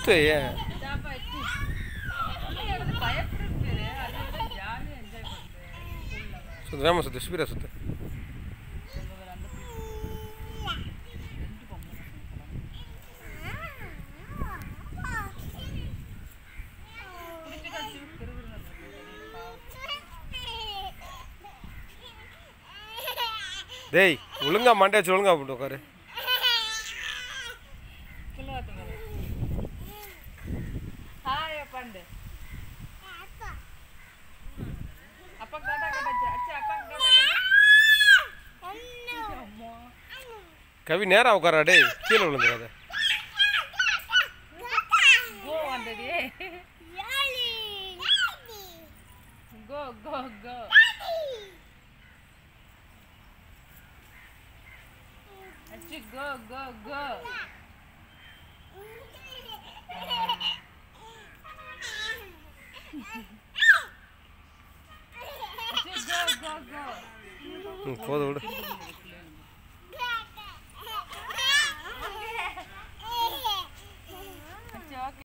சுத்து ஏன் இதாப்பா எத்தி. எனக்கு பயப்படுறது பேரு. அதை விட ஜாலியா enjoy பண்றேன். ஸ்கூல்ல வர. சுத்து வேமா சுத்து ஸ்பீடாக சுத்து அங்க வர அந்த பிள்ளை. ரெண்டு பொம்பளை பசங்க போறாங்க. பிடிச்சிட்டு அடிச்சு கிறுகிறுன்னு இருக்கு. பாவம். டேய் ஒழுங்கா மண்டே வச்சு ஒழுங்கா போட்டு உட்காரு கிள்ளாட்டுங்க. ஹாய் அப்பாண்டு. அப்பா டாடா காட்டாச்சு. அச்சா, அப்பா டாடா காட்டு. அம்மா. கவி நேரா உட்காரா டேய் கீழே விழுந்துடாத Go வந்தது. Go, go, go. அச்சு, go, go, go. அச்சு, go, go, go. ம் போதும் விடு